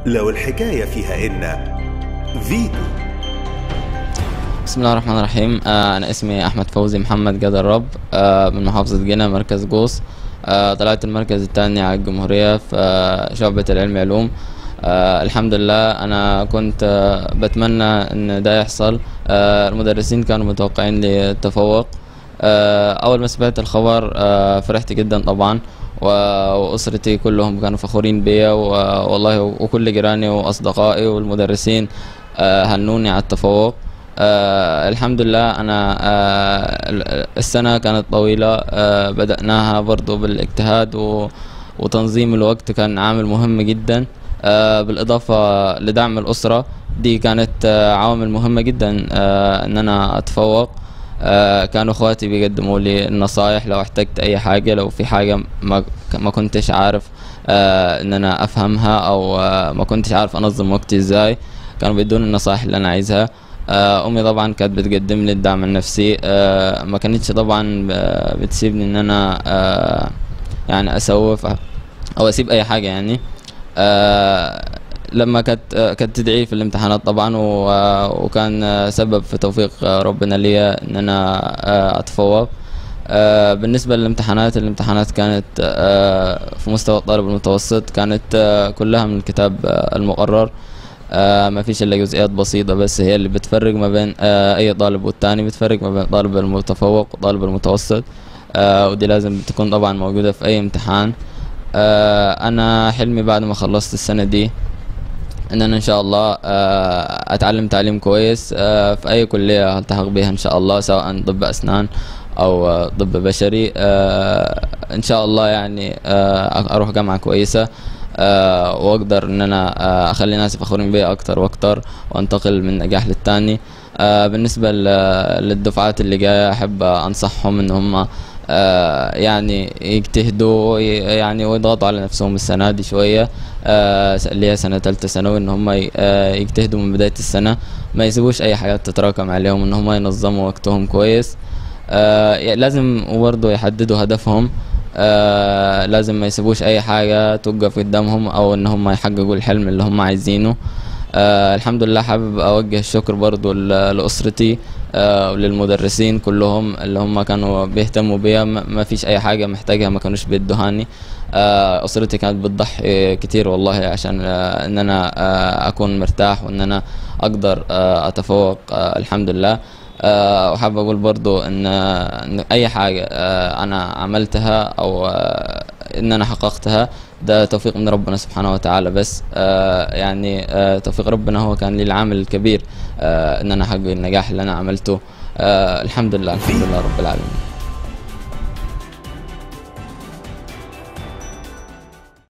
لو الحكاية فيها إن فيتو بسم الله الرحمن الرحيم آه انا اسمي احمد فوزي محمد قدر رب آه من محافظة جنة مركز جوس آه طلعت المركز الثاني على الجمهورية في آه شعبة العلم علوم آه الحمد لله انا كنت آه بتمنى ان ده يحصل آه المدرسين كانوا متوقعين لي التفوق آه اول ما سمعت الخبر آه فرحت جدا طبعا و- واسرتي كلهم كانوا فخورين بيا و- والله وكل جيراني واصدقائي والمدرسين آه هنوني على التفوق آه الحمد لله انا آه ال- السنه كانت طويله آه بداناها برضو بالاجتهاد و وتنظيم الوقت كان عامل مهم جدا آه بالاضافه لدعم الاسره دي كانت آه عوامل مهمه جدا آه ان انا اتفوق آه كانوا اخواتي بيقدموا لي النصايح لو احتجت اي حاجه لو في حاجه ما ما كنتش عارف آه ان انا افهمها او آه ما كنتش عارف انظم وقتي ازاي كانوا بيدوني النصائح اللي انا عايزها آه امي طبعا كانت بتقدم لي الدعم النفسي آه ما كانتش طبعا آه، بتسيبني ان انا آه يعني اسوف او اسيب اي حاجه يعني آه لما كانت آه، كانت تدعي في الامتحانات طبعا و- آه، وكان آه، سبب في توفيق آه، ربنا ليا ان انا آه، اتفوق آه، بالنسبة للامتحانات الامتحانات كانت آه، في مستوى الطالب المتوسط كانت آه، كلها من الكتاب آه، المقرر آه، ما فيش الا جزئيات بسيطة بس هي اللي بتفرق ما بين آه، اي طالب والتاني بتفرق ما بين الطالب المتفوق والطالب المتوسط آه، ودي لازم تكون طبعا موجودة في اي امتحان آه، انا حلمي بعد ما خلصت السنة دي ان انا ان شاء الله آه، اتعلم تعليم كويس آه، في اي كليه التحق بها ان شاء الله سواء طب اسنان او آه، طب بشري آه، ان شاء الله يعني آه، اروح جامعه كويسه آه، واقدر ان انا آه، اخلي ناس فخورين بيا اكتر واكتر وانتقل من نجاح للتاني آه، بالنسبه ل- للدفعات اللي جايه احب انصحهم ان هم آه، يعني يجتهدوا ي- يعني ويضغطوا على نفسهم السنه دي شويه آه، اللي هي سنه ثالثه ثانوي ان هم ي- آه، يجتهدوا من بدايه السنه ما يسيبوش اي حاجات تتراكم عليهم ان هم ينظموا وقتهم كويس آه، ي- لازم برضه يحددوا هدفهم آه، لازم ما يسيبوش اي حاجه توقف قدامهم او ان هم يحققوا الحلم اللي هم عايزينه آه الحمد لله حابب اوجه الشكر برضو ل- لاسرتي آه وللمدرسين كلهم اللي هم كانوا بيهتموا بيا ما ما فيش اي حاجه محتاجها ما كانوش بيدوهاني آه اسرتي كانت بتضحي كتير والله عشان آه ان انا آه اكون مرتاح وان انا اقدر آه اتفوق آه الحمد لله آه وحابب اقول برضو ان ان اي حاجه آه انا عملتها او آه ان انا حققتها ده توفيق من ربنا سبحانه وتعالى بس آه يعني آه توفيق ربنا هو كان لي العامل الكبير آه ان انا احقق النجاح اللي انا عملته آه الحمد لله الحمد لله رب العالمين